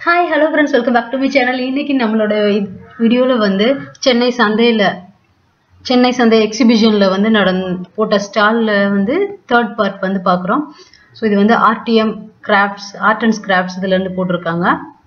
hi hello friends welcome back to my channel இன்னைக்கு நம்மளோட வீடியோவில் வந்து சென்னை சந்தையில் சென்னை சந்தை எக்ஸிபிஷனில் வந்து நடந் போட்ட ஸ்டாலில் வந்து தேர்ட் பார்ட் வந்து பார்க்குறோம் ஸோ இது வந்து R T M crafts art and crafts இதுலேருந்து போட்டிருக்காங்க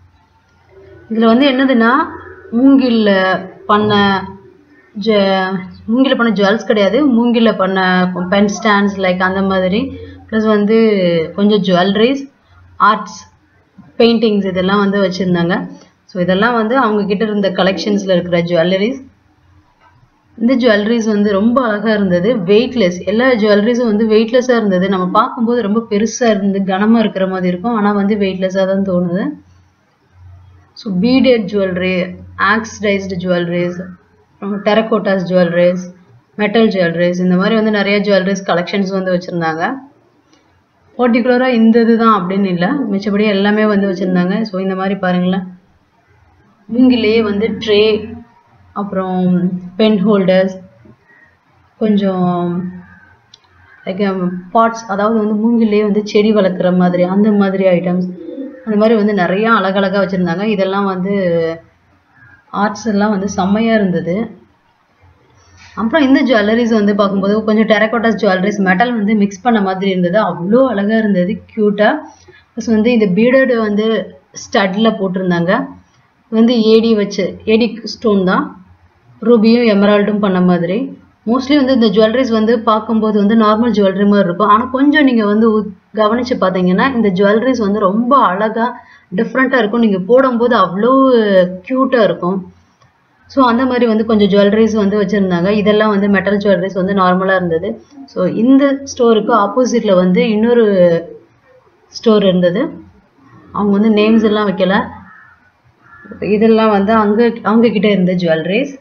இதில் வந்து என்னதுன்னா மூங்கில்ல பண்ண ஜ மூங்கில பண்ண ஜுவல்ஸ் கிடையாது மூங்கில பண்ண பென் ஸ்டாண்ட்ஸ் லைக் அந்த மாதிரி ப்ளஸ் வந்து கொஞ்சம் ஜுவல்லரிஸ் ஆர்ட்ஸ் பெயிண்டிங்ஸ் இதெல்லாம் வந்து வச்சுருந்தாங்க ஸோ இதெல்லாம் வந்து அவங்க கிட்ட இருந்த கலெக்ஷன்ஸில் இருக்கிற ஜுவல்லரிஸ் இந்த ஜுவல்லரிஸ் வந்து ரொம்ப அழகாக இருந்தது வெயிட்லெஸ் எல்லா ஜுவல்லரிஸும் வந்து வெயிட்லெஸ்ஸாக இருந்தது நம்ம பார்க்கும்போது ரொம்ப பெருசாக இருந்து கனமாக இருக்கிற மாதிரி இருக்கும் ஆனால் வந்து வெயிட்லெஸ்ஸாக தான் தோணுது so beaded jewellery oxidised jewelleries terracottas jewelleries metal jewelleries இந்த மாதிரி வந்து நிறைய ஜுவல்லரிஸ் கலெக்ஷன்ஸ் வந்து வச்சுருந்தாங்க பர்டிகுலராக இந்த இது தான் அப்படின்னு இல்லை மிச்சபடி எல்லாமே வந்து வச்சுருந்தாங்க ஸோ இந்த மாதிரி பாருங்களேன் மூங்கிலேயே வந்து ட்ரே அப்புறம் பென் ஹோல்டர்ஸ் கொஞ்சம் லைக் பாட்ஸ் அதாவது வந்து மூங்கிலேயே வந்து செடி வளர்க்குற மாதிரி அந்த மாதிரி ஐட்டம்ஸ் அந்த மாதிரி வந்து நிறையா அழகழகாக வச்சுருந்தாங்க இதெல்லாம் வந்து ஆர்ட்ஸ் எல்லாம் வந்து செம்மையாக இருந்தது அப்புறம் இந்த ஜுவல்லரிஸ் வந்து பார்க்கும்போது கொஞ்சம் டெரகோட்டாஸ் ஜுவல்லரிஸ் மெட்டல் வந்து மிக்ஸ் பண்ண மாதிரி இருந்தது அவ்வளோ அழகாக இருந்தது க்யூட்டாக ப்ளஸ் வந்து இந்த பீடடு வந்து ஸ்டட்டில் போட்டிருந்தாங்க வந்து ஏடி வச்சு ஏடி ஸ்டோன் தான் ரூபியும் எமரால்டும் பண்ண மாதிரி மோஸ்ட்லி வந்து இந்த ஜுவல்லரிஸ் வந்து பார்க்கும்போது வந்து நார்மல் ஜுவல்லரி மாதிரி இருக்கும் ஆனால் கொஞ்சம் நீங்கள் வந்து கவனித்து பார்த்தீங்கன்னா இந்த ஜுவல்லரிஸ் வந்து ரொம்ப அழகாக டிஃப்ரெண்ட்டாக இருக்கும் நீங்கள் போடும்போது அவ்வளோ க்யூட்டாக இருக்கும் ஸோ அந்த மாதிரி வந்து கொஞ்சம் ஜுவல்லரிஸ் வந்து வச்சுருந்தாங்க இதெல்லாம் வந்து மெட்டல் ஜுவல்லரிஸ் வந்து நார்மலாக இருந்தது ஸோ இந்த ஸ்டோருக்கு ஆப்போசிட்டில் வந்து இன்னொரு ஸ்டோர் இருந்தது அவங்க வந்து நேம்ஸ் எல்லாம் வைக்கல இதெல்லாம் வந்து அங்கே அவங்க கிட்ட இருந்த ஜுவல்லரிஸ்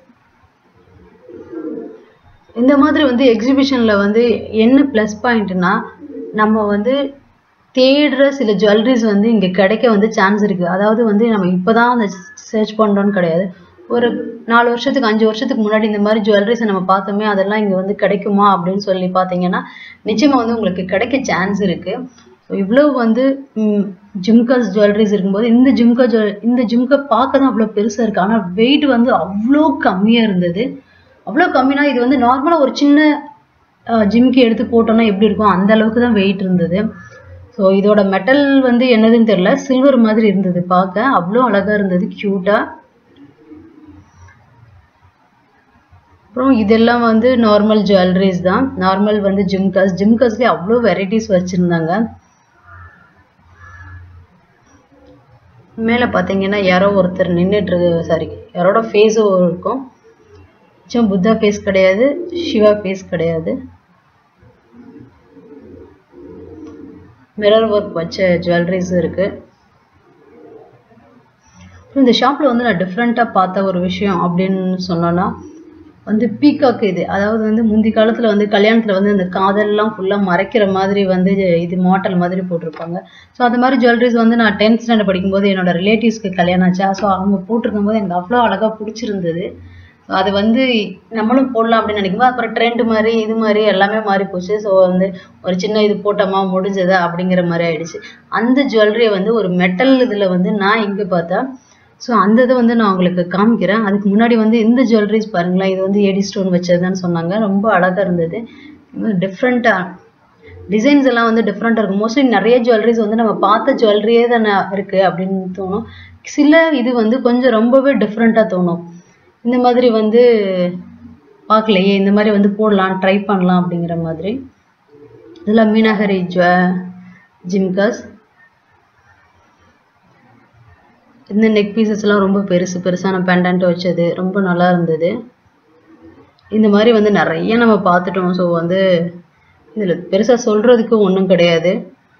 இந்த மாதிரி வந்து எக்ஸிபிஷனில் வந்து என்ன ப்ளஸ் பாயிண்ட்னா நம்ம வந்து தேடுற சில ஜுவல்லரிஸ் வந்து இங்கே கிடைக்க வந்து சான்ஸ் இருக்குது அதாவது வந்து நம்ம இப்போ தான் அந்த சர்ச் பண்ணுறோன்னு கிடையாது ஒரு நாலு வருஷத்துக்கு அஞ்சு வருஷத்துக்கு முன்னாடி இந்த மாதிரி ஜுவல்லரிஸை நம்ம பார்த்தோமே அதெல்லாம் இங்கே வந்து கிடைக்குமா அப்படின்னு சொல்லி பார்த்தீங்கன்னா நிச்சயமாக வந்து உங்களுக்கு கிடைக்க சான்ஸ் இருக்குது ஸோ இவ்வளோ வந்து ஜிம்காஸ் ஜுவல்லரிஸ் இருக்கும்போது இந்த ஜிம்கா ஜுவல் இந்த ஜிம்கா பார்க்க தான் அவ்வளோ பெருசாக இருக்குது ஆனால் வெயிட் வந்து அவ்வளோ கம்மியாக இருந்தது அவ்வளோ கம்மினா இது வந்து நார்மலாக ஒரு சின்ன ஜிம்கி எடுத்து போட்டோம்னா எப்படி இருக்கும் அந்த அளவுக்கு தான் வெயிட் இருந்தது ஸோ இதோட மெட்டல் வந்து என்னதுன்னு தெரியல சில்வர் மாதிரி இருந்தது பார்க்க அவ்வளோ அழகாக இருந்தது க்யூட்டாக அப்புறம் இதெல்லாம் வந்து நார்மல் ஜுவல்லரிஸ் தான் நார்மல் வந்து ஜிம்காஸ் ஜிம்காஸ்லேயே அவ்வளோ வெரைட்டிஸ் வச்சுருந்தாங்க மேலே பார்த்தீங்கன்னா யாரோ ஒருத்தர் நின்றுட்டு இருக்கு சாரி யாரோட ஃபேஸும் இருக்கும் மிச்சம் புத்தா ஃபேஸ் கிடையாது சிவா ஃபேஸ் கிடையாது மிரர் ஒர்க் வச்ச ஜுவல்லரிஸ் இருக்கு இந்த ஷாப்பில் வந்து நான் டிஃப்ரெண்ட்டாக பார்த்த ஒரு விஷயம் அப்படின்னு சொன்னோன்னா வந்து பீகாக் இது அதாவது வந்து முந்தி காலத்தில் வந்து கல்யாணத்தில் வந்து இந்த காதல்லாம் ஃபுல்லாக மறைக்கிற மாதிரி வந்து இது மாட்டல் மாதிரி போட்டிருப்பாங்க ஸோ அந்த மாதிரி ஜுவல்லரிஸ் வந்து நான் டென்த் ஸ்டாண்டர்ட் படிக்கும்போது என்னோட ரிலேட்டிவ்ஸ்க்கு கல்யாணம் ஆச்சா ஸோ அவங்க போட்டிருக்கும் போது எனக்கு அவ்வளோ அழகாக பிடிச்சிருந்தது அது வந்து நம்மளும் போடலாம் அப்படின்னு நினைக்கும்போது அப்புறம் ட்ரெண்ட் மாதிரி இது மாதிரி எல்லாமே மாறி போச்சு ஸோ வந்து ஒரு சின்ன இது போட்டோமா முடிஞ்சதா அப்படிங்கிற மாதிரி ஆயிடுச்சு அந்த ஜுவல்லரியை வந்து ஒரு மெட்டல் இதில் வந்து நான் இங்கே பார்த்தேன் ஸோ அந்த இதை வந்து நான் உங்களுக்கு காமிக்கிறேன் அதுக்கு முன்னாடி வந்து இந்த ஜுவல்லரிஸ் பாருங்களேன் இது வந்து ஏடி ஸ்டோன் வச்சதுன்னு சொன்னாங்க ரொம்ப அழகாக இருந்தது டிஃப்ரெண்ட்டாக டிசைன்ஸ் எல்லாம் வந்து டிஃப்ரெண்ட்டாக இருக்கும் மோஸ்ட்லி நிறைய ஜுவல்லரிஸ் வந்து நம்ம பார்த்த ஜுவல்லரியே தானே இருக்குது அப்படின்னு தோணும் சில இது வந்து கொஞ்சம் ரொம்பவே டிஃப்ரெண்ட்டாக தோணும் இந்த மாதிரி வந்து பார்க்கலையே இந்த மாதிரி வந்து போடலாம் ட்ரை பண்ணலாம் அப்படிங்கிற மாதிரி இதெல்லாம் மீனாகரி ஜுவ ஜிம்காஸ் இந்த நெக் பீசஸ்லாம் ரொம்ப பெருசு பெருசான பெண்டன்ட் வச்சது ரொம்ப நல்லா இருந்தது இந்த மாதிரி வந்து நிறைய நம்ம பார்த்துட்டோம் ஸோ வந்து இதில் பெருசாக சொல்கிறதுக்கு ஒன்றும் கிடையாது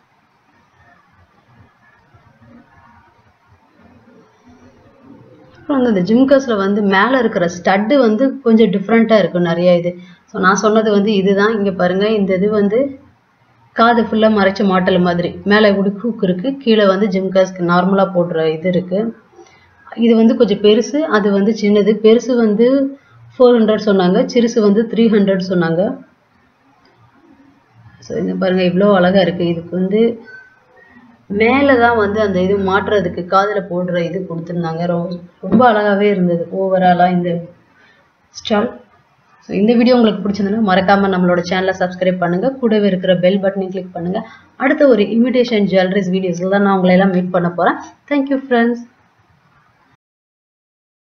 அப்புறம் வந்து இந்த ஜிம்கஸில் வந்து மேலே இருக்கிற ஸ்டட்டு வந்து கொஞ்சம் டிஃப்ரெண்ட்டாக இருக்கும் நிறைய இது ஸோ நான் சொன்னது வந்து இதுதான் இங்கே பாருங்கள் இந்த இது வந்து காது ஃபுல்லாக மறைச்ச மாட்டல் மாதிரி மேலே இப்படி ஹூக் இருக்குது கீழே வந்து ஜிம்காஸ்க்கு நார்மலாக போடுற இது இருக்குது இது வந்து கொஞ்சம் பெருசு அது வந்து சின்னது பெருசு வந்து ஃபோர் ஹண்ட்ரட் சொன்னாங்க சிறுசு வந்து த்ரீ ஹண்ட்ரட் சொன்னாங்க ஸோ இது பாருங்கள் இவ்வளோ அழகாக இருக்குது இதுக்கு வந்து மேலே தான் வந்து அந்த இது மாட்டுறதுக்கு காதில் போடுற இது கொடுத்துருந்தாங்க ரொம்ப ரொம்ப அழகாகவே இருந்தது ஓவராலாக இந்த ஸ்டால் ஸோ இந்த வீடியோ உங்களுக்கு பிடிச்சிருந்ததுன்னா மறக்காமல் நம்மளோட சேனலை சப்ஸ்கிரைப் பண்ணுங்கள் கூடவே இருக்கிற பெல் பட்டனையும் கிளிக் பண்ணுங்கள் அடுத்த ஒரு இமிடேஷன் ஜுவல்லரிஸ் வீடியோஸில் தான் நான் உங்களை எல்லாம் மீட் பண்ண போகிறேன் தேங்க்யூ ஃப்ரெண்ட்ஸ்